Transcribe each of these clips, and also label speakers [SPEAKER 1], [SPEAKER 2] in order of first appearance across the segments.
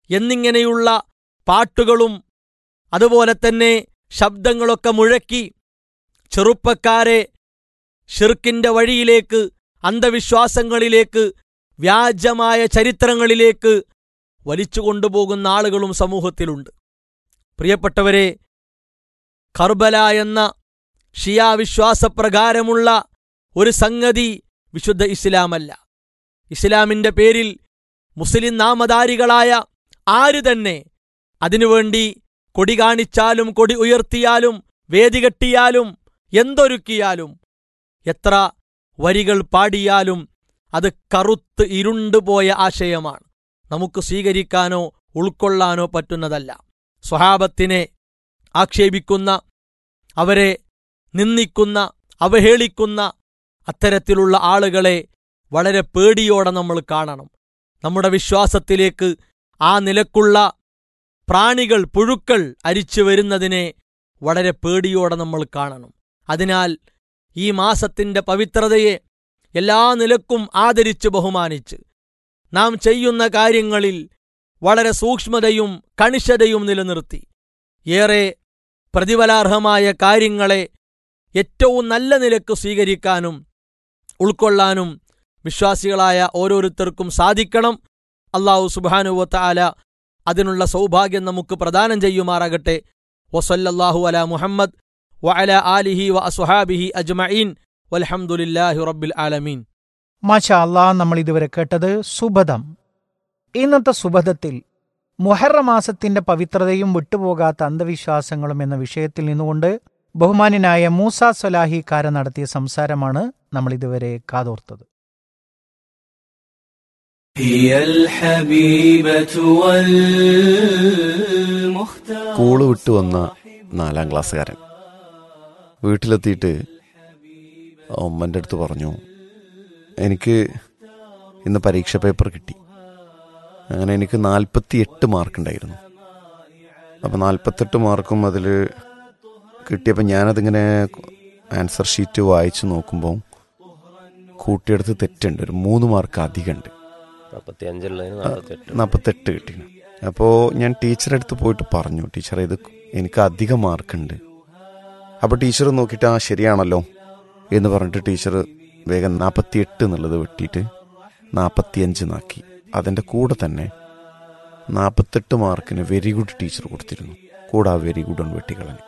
[SPEAKER 1] എന്നിങ്ങനെയുള്ള പാട്ടുകളും അതുപോലെ തന്നെ ശബ്ദങ്ങളൊക്കെ മുഴക്കി ചെറുപ്പക്കാരെ ഷിർക്കിന്റെ വഴിയിലേക്ക് അന്ധവിശ്വാസങ്ങളിലേക്ക് വ്യാജമായ ചരിത്രങ്ങളിലേക്ക് വലിച്ചു കൊണ്ടുപോകുന്ന ആളുകളും സമൂഹത്തിലുണ്ട് പ്രിയപ്പെട്ടവരെ കർബല എന്ന ഷിയാ വിശ്വാസപ്രകാരമുള്ള ഒരു സംഗതി വിശുദ്ധ ഇസ്ലാമല്ല ഇസ്ലാമിന്റെ പേരിൽ മുസ്ലിം നാമധാരികളായ ആര് തന്നെ അതിനുവേണ്ടി കൊടി കാണിച്ചാലും കൊടി ഉയർത്തിയാലും വേദി കെട്ടിയാലും എന്തൊരുക്കിയാലും എത്ര വരികൾ പാടിയാലും അത് കറുത്ത് ഇരുണ്ടുപോയ ആശയമാണ് നമുക്ക് സ്വീകരിക്കാനോ ഉൾക്കൊള്ളാനോ പറ്റുന്നതല്ല സ്വഹാബത്തിനെ ആക്ഷേപിക്കുന്ന അവരെ നിന്ദിക്കുന്ന അവഹേളിക്കുന്ന അത്തരത്തിലുള്ള ആളുകളെ വളരെ പേടിയോടെ നമ്മൾ കാണണം നമ്മുടെ വിശ്വാസത്തിലേക്ക് ആ നിലക്കുള്ള പ്രാണികൾ പുഴുക്കൾ അരിച്ചു വരുന്നതിനെ വളരെ പേടിയോടെ നമ്മൾ കാണണം അതിനാൽ ഈ മാസത്തിന്റെ പവിത്രതയെ എല്ലാ നിലക്കും ആദരിച്ച് ബഹുമാനിച്ച് നാം ചെയ്യുന്ന കാര്യങ്ങളിൽ വളരെ സൂക്ഷ്മതയും കണിശതയും നിലനിർത്തി ഏറെ പ്രതിഫലാർഹമായ കാര്യങ്ങളെ ഏറ്റവും നല്ല നിലക്ക് സ്വീകരിക്കാനും ഉൾക്കൊള്ളാനും വിശ്വാസികളായ ഓരോരുത്തർക്കും സാധിക്കണം അള്ളാഹു സുബാനുവത്ത ആല അതിനുള്ള സൗഭാഗ്യം നമുക്ക് പ്രദാനം ചെയ്യുമാറാകട്ടെ വസല്ലല്ലാഹു അല മുഹമ്മദ് വഅല ആലിഹി വ അസ്ഹാബിഹി അജ്മഈൻ വൽഹംദുലില്ലാഹി റബ്ബിൽ ആലമീൻ
[SPEAKER 2] മാഷാ അള്ളാ നമ്മൾ ഇതുവരെ കേട്ടത് സുബദം ഇന്നത്തെ സുബദത്തിൽ മുഹറ മാസത്തിന്റെ പവിത്രതയും വിട്ടുപോകാത്ത അന്ധവിശ്വാസങ്ങളും എന്ന വിഷയത്തിൽ നിന്നുകൊണ്ട് ബഹുമാന്യനായ മൂസ സൊലാഹിക്കാരൻ നടത്തിയ സംസാരമാണ് നമ്മൾ ഇതുവരെ കാതോർത്തത്
[SPEAKER 3] هي الحبيبة والمختار
[SPEAKER 4] സ്കൂള് വിട്ടു വന്ന നാലാം ക്ലാസ്സുകാരൻ വീട്ടിലെത്തിയിട്ട് ഉമ്മൻ്റെ അടുത്ത് പറഞ്ഞു എനിക്ക് ഇന്ന് പരീക്ഷ പേപ്പർ കിട്ടി അങ്ങനെ എനിക്ക് നാൽപ്പത്തി എട്ട് മാർക്ക് ഉണ്ടായിരുന്നു അപ്പോൾ നാൽപ്പത്തെട്ട് മാർക്കും അതിൽ കിട്ടിയപ്പോൾ ഞാനതിങ്ങനെ ആൻസർ ഷീറ്റ് വായിച്ച് നോക്കുമ്പോൾ കൂട്ടിയെടുത്ത് തെറ്റുണ്ട് ഒരു മൂന്ന് മാർക്ക് അധികമുണ്ട്
[SPEAKER 5] നാൽപ്പത്തി അഞ്ചുള്ളതിന് നാൽപ്പത്തെട്ട്
[SPEAKER 4] നാൽപ്പത്തെട്ട് കിട്ടി അപ്പോൾ ഞാൻ ടീച്ചറെ അടുത്ത് പോയിട്ട് പറഞ്ഞു ടീച്ചറെ ഇത് എനിക്ക് അധികം മാർക്കുണ്ട് അപ്പോൾ ടീച്ചർ നോക്കിയിട്ട് ആ ശരിയാണല്ലോ എന്ന് പറഞ്ഞിട്ട് ടീച്ചർ വേഗം നാൽപ്പത്തിയെട്ട് എന്നുള്ളത് വെട്ടിയിട്ട് നാൽപ്പത്തിയഞ്ച് നാക്കി അതിൻ്റെ കൂടെ തന്നെ നാൽപ്പത്തെട്ട് മാർക്കിന് വെരി ഗുഡ് ടീച്ചർ കൊടുത്തിരുന്നു കൂടെ ആ വെരി ഗുഡ് ഒന്ന് വെട്ടിക്കളഞ്ഞു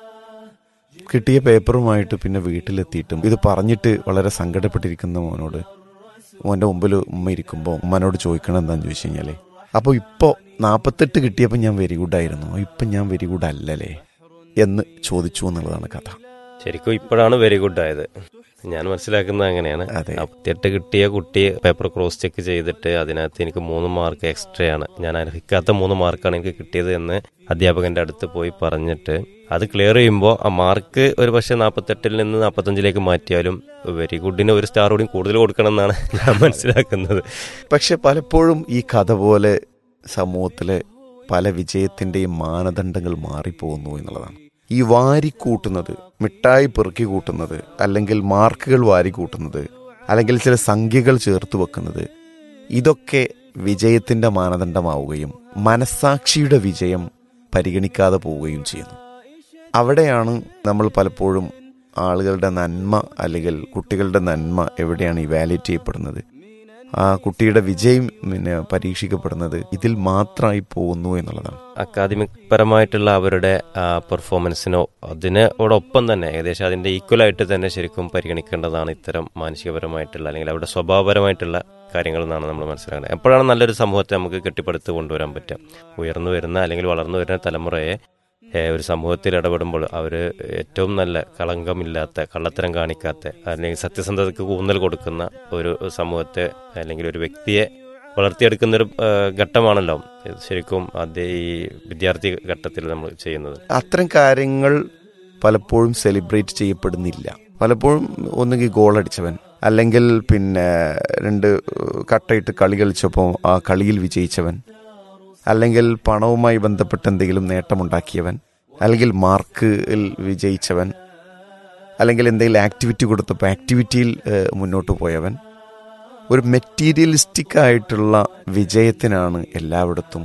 [SPEAKER 4] കിട്ടിയ പേപ്പറുമായിട്ട് പിന്നെ വീട്ടിലെത്തിയിട്ടും ഇത് പറഞ്ഞിട്ട് വളരെ സങ്കടപ്പെട്ടിരിക്കുന്ന മോനോട് മോൻ്റെ മുമ്പിൽ ഉമ്മ ഇരിക്കുമ്പോൾ ഉമ്മനോട് ചോദിക്കണം എന്താന്ന് ചോദിച്ചു കഴിഞ്ഞാൽ അപ്പോൾ ഇപ്പോൾ നാൽപ്പത്തെട്ട് കിട്ടിയപ്പോൾ ഞാൻ വെരി ഗുഡ് ആയിരുന്നു ഇപ്പം ഞാൻ വെരി ഗുഡ് അല്ലല്ലേ എന്ന് ചോദിച്ചു എന്നുള്ളതാണ് കഥ
[SPEAKER 5] ശരിക്കും ഇപ്പോഴാണ് വെരി ഗുഡ് ആയത് ഞാൻ മനസ്സിലാക്കുന്നത് അങ്ങനെയാണ്
[SPEAKER 4] അതെ.
[SPEAKER 5] നാൽപ്പത്തിയെട്ട് കിട്ടിയ കുട്ടി പേപ്പർ ക്രോസ് ചെക്ക് ചെയ്തിട്ട് അതിനകത്ത് എനിക്ക് മൂന്ന് മാർക്ക് എക്സ്ട്രാ ആണ് ഞാൻ അർഹിക്കാത്ത മൂന്ന് മാർക്കാണ് എനിക്ക് കിട്ടിയത് എന്ന് അധ്യാപകന്റെ അടുത്ത് പോയി പറഞ്ഞിട്ട് അത് ക്ലിയർ ചെയ്യുമ്പോൾ ആ മാർക്ക് ഒരു പക്ഷേ നാൽപ്പത്തെട്ടിൽ നിന്ന് നാൽപ്പത്തഞ്ചിലേക്ക് മാറ്റിയാലും വെരി ഗുഡിന് ഒരു സ്റ്റാർ കൂടി കൂടുതൽ കൊടുക്കണം എന്നാണ് ഞാൻ മനസ്സിലാക്കുന്നത്
[SPEAKER 4] പക്ഷെ പലപ്പോഴും ഈ കഥ പോലെ സമൂഹത്തിലെ പല വിജയത്തിൻ്റെയും മാനദണ്ഡങ്ങൾ മാറിപ്പോകുന്നു എന്നുള്ളതാണ് ഈ വാരിക്കൂട്ടുന്നത് മിഠായി പെറുക്കി കൂട്ടുന്നത് അല്ലെങ്കിൽ മാർക്കുകൾ വാരിക്കൂട്ടുന്നത് അല്ലെങ്കിൽ ചില സംഖ്യകൾ ചേർത്ത് വെക്കുന്നത് ഇതൊക്കെ വിജയത്തിൻ്റെ മാനദണ്ഡമാവുകയും മനസാക്ഷിയുടെ വിജയം പരിഗണിക്കാതെ പോവുകയും ചെയ്യുന്നു അവിടെയാണ് നമ്മൾ പലപ്പോഴും ആളുകളുടെ നന്മ അല്ലെങ്കിൽ കുട്ടികളുടെ നന്മ എവിടെയാണ് ഇവാലുവേറ്റ് ചെയ്യപ്പെടുന്നത് ആ കുട്ടിയുടെ വിജയം പിന്നെ പരീക്ഷിക്കപ്പെടുന്നത് ഇതിൽ മാത്രമായി പോകുന്നു എന്നുള്ളതാണ്
[SPEAKER 5] അക്കാദമിക് പരമായിട്ടുള്ള അവരുടെ പെർഫോമൻസിനോ അതിനോടൊപ്പം തന്നെ ഏകദേശം അതിന്റെ ഈക്വൽ ആയിട്ട് തന്നെ ശരിക്കും പരിഗണിക്കേണ്ടതാണ് ഇത്തരം മാനസികപരമായിട്ടുള്ള അല്ലെങ്കിൽ അവരുടെ സ്വഭാവപരമായിട്ടുള്ള കാര്യങ്ങൾ എന്നാണ് നമ്മൾ മനസ്സിലാക്കുന്നത് എപ്പോഴാണ് നല്ലൊരു സമൂഹത്തെ നമുക്ക് കെട്ടിപ്പടുത്ത് കൊണ്ടുവരാൻ പറ്റുക ഉയർന്നു വരുന്ന അല്ലെങ്കിൽ വളർന്നു വരുന്ന തലമുറയെ ഏഹ്, ഒരു സമൂഹത്തിൽ ഇടപെടുമ്പോൾ അവർ ഏറ്റവും നല്ല കളങ്കമില്ലാത്ത കള്ളത്തരം കാണിക്കാത്ത അല്ലെങ്കിൽ സത്യസന്ധതയ്ക്ക് ഊന്നൽ കൊടുക്കുന്ന ഒരു സമൂഹത്തെ അല്ലെങ്കിൽ ഒരു വ്യക്തിയെ വളർത്തിയെടുക്കുന്ന ഒരു ഏഹ്, ഘട്ടമാണല്ലോ ഇത് ശരിക്കും അതേ ഈ വിദ്യാർത്ഥി ഘട്ടത്തിൽ നമ്മൾ ചെയ്യുന്നത്
[SPEAKER 4] അത്തരം കാര്യങ്ങൾ പലപ്പോഴും സെലിബ്രേറ്റ് ചെയ്യപ്പെടുന്നില്ല പലപ്പോഴും ഒന്നുകിൽ ഗോൾ അടിച്ചവൻ അല്ലെങ്കിൽ പിന്നെ രണ്ട് കട്ടയിട്ട് കളി കളിച്ചപ്പോൾ ആ കളിയിൽ വിജയിച്ചവൻ അല്ലെങ്കിൽ പണവുമായി ബന്ധപ്പെട്ട് എന്തെങ്കിലും നേട്ടമുണ്ടാക്കിയവൻ അല്ലെങ്കിൽ മാർക്കിൽ വിജയിച്ചവൻ അല്ലെങ്കിൽ എന്തെങ്കിലും ആക്ടിവിറ്റി കൊടുത്തപ്പോൾ ആക്ടിവിറ്റിയിൽ ഏഹ്, മുന്നോട്ട് പോയവൻ ഒരു മെറ്റീരിയലിസ്റ്റിക് ആയിട്ടുള്ള വിജയത്തിനാണ് എല്ലായിടത്തും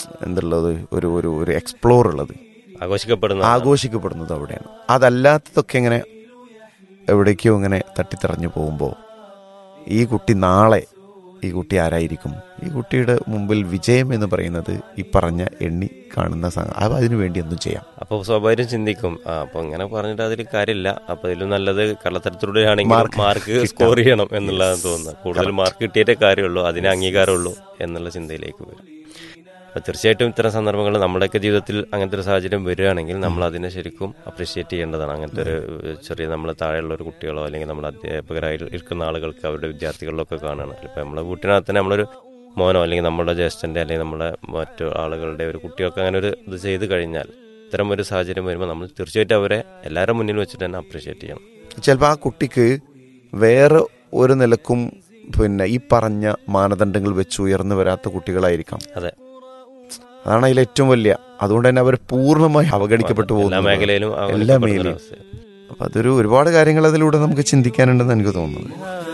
[SPEAKER 4] എന്തുള്ളത് ഒരു ഒരു ഒരു എക്സ്പ്ലോർ ഉള്ളത്
[SPEAKER 5] ആഘോഷിക്കപ്പെടുന്ന
[SPEAKER 4] ആഘോഷിക്കപ്പെടുന്നത് അവിടെയാണ് അതല്ലാത്തതൊക്കെ ഇങ്ങനെ എവിടേക്കോ ഇങ്ങനെ തട്ടിത്തറഞ്ഞു പോകുമ്പോൾ ഈ കുട്ടി നാളെ ഈ കുട്ടി ആരായിരിക്കും ഈ കുട്ടിയുടെ മുമ്പിൽ വിജയം എന്ന് പറയുന്നത് ഈ പറഞ്ഞ എണ്ണി കാണുന്ന സംഗ- അത് അതിനു വേണ്ടി എന്തും ചെയ്യാം
[SPEAKER 5] അപ്പോൾ സ്വാഭാവികം ചിന്തിക്കും ആ അപ്പൊ ഇങ്ങനെ പറഞ്ഞിട്ട് അതിൽ കാര്യമില്ല അപ്പൊ ഇതിലും നല്ലത് കള്ളത്തരത്തിലൂടെ ആണെങ്കിൽ
[SPEAKER 4] മാർക്ക്
[SPEAKER 5] മാർക്ക്
[SPEAKER 4] കിട്ടാം.
[SPEAKER 5] സ്കോർ ചെയ്യണം എന്നുള്ളതാണ് തോന്നുന്നത് കൂടുതൽ മാർക്ക് കിട്ടിയിട്ടേ കാര്യമുള്ളൂ അതിന് അംഗീകാരമുള്ളൂ എന്നുള്ള ചിന്തയിലേക്ക് വരും അപ്പൊ തീർച്ചയായിട്ടും ഇത്തരം സന്ദർഭങ്ങൾ നമ്മുടെയൊക്കെ ജീവിതത്തിൽ അങ്ങനത്തെ ഒരു സാഹചര്യം വരികയാണെങ്കിൽ നമ്മൾ അതിനെ ശരിക്കും അപ്രീഷിയേറ്റ് ചെയ്യേണ്ടതാണ് അങ്ങനത്തെ ഒരു ചെറിയ നമ്മളെ താഴെയുള്ള ഒരു കുട്ടികളോ അല്ലെങ്കിൽ നമ്മുടെ അധ്യാപകരായി ഇരിക്കുന്ന ആളുകൾക്ക് അവരുടെ വിദ്യാർത്ഥികളിലൊക്കെ കാണുകയാണ് ഇപ്പൊ നമ്മളെ വീട്ടിനകത്ത് തന്നെ നമ്മളൊരു മോനോ അല്ലെങ്കിൽ നമ്മുടെ ജ്യേഷ്ഠന്റെ അല്ലെങ്കിൽ നമ്മുടെ മറ്റു ആളുകളുടെ ഒരു കുട്ടികൾക്ക് അങ്ങനെ ഒരു ഇത് ചെയ്ത് കഴിഞ്ഞാൽ ഇത്തരം ഒരു സാഹചര്യം വരുമ്പോൾ നമ്മൾ തീർച്ചയായിട്ടും അവരെ എല്ലാവരുടെ മുന്നിൽ വെച്ചിട്ട് തന്നെ അപ്രീഷിയേറ്റ് ചെയ്യണം
[SPEAKER 4] ചിലപ്പോൾ ആ കുട്ടിക്ക് വേറെ ഒരു നിലക്കും പിന്നെ ഈ പറഞ്ഞ മാനദണ്ഡങ്ങൾ വെച്ച് ഉയർന്നു വരാത്ത കുട്ടികളായിരിക്കാം
[SPEAKER 5] അതെ
[SPEAKER 4] അതാണ് അതിൽ ഏറ്റവും വലിയ അതുകൊണ്ട് തന്നെ അവർ പൂർണ്ണമായി അവഗണിക്കപ്പെട്ടു
[SPEAKER 5] എല്ലാ
[SPEAKER 4] പോകുന്നു
[SPEAKER 5] മേഖലയിലും
[SPEAKER 4] എല്ലാ
[SPEAKER 5] അവഗണിക്കപ്പെടുന്ന
[SPEAKER 4] മേഖലയും
[SPEAKER 5] ഒരവസ്ഥയാണ്.
[SPEAKER 4] അപ്പൊ അതൊരു ഒരുപാട് കാര്യങ്ങൾ അതിലൂടെ നമുക്ക് ചിന്തിക്കാനുണ്ടെന്ന് എനിക്ക് തോന്നുന്നു